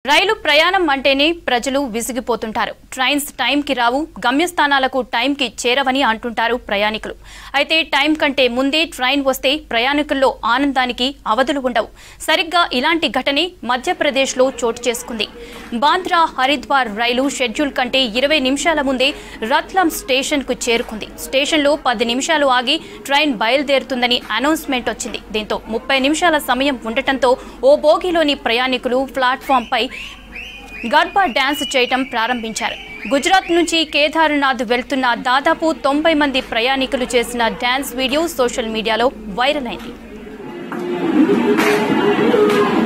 రైలు ప్రయాణం అంటేనే ప్రజలు విసిగిపోతుంటారు ట్రైన్స్ టైంకి రావు గమ్యస్థానాలకు టైంకి చేరవని అంటుంటారు ప్రయాణికులు అయితే టైం కంటే ముందే ట్రైన్ వస్తే ప్రయాణికుల్లో ఆనందానికి అవధులు ఉండవు సరిగ్గా ఇలాంటి ఘటనే మధ్యప్రదేశ్లో చోటు చేసుకుంది బాంద్రా హరిద్వార్ రైలు షెడ్యూల్ కంటే ఇరవై నిమిషాల ముందే రత్లం స్టేషన్కు చేరుకుంది స్టేషన్లో పది నిమిషాలు ఆగి ట్రైన్ బయలుదేరుతుందని అనౌన్స్మెంట్ వచ్చింది దీంతో ముప్పై నిమిషాల సమయం ఉండటంతో ఓ బోగిలోని ప్రయాణికులు ప్లాట్ఫామ్పై గర్భా డ్యాన్స్ చేయటం ప్రారంభించారు గుజరాత్ నుంచి కేదార్నాథ్ వెళ్తున్న దాదాపు తొంభై మంది ప్రయాణికులు చేసిన డ్యాన్స్ వీడియో సోషల్ మీడియాలో వైరల్ అయింది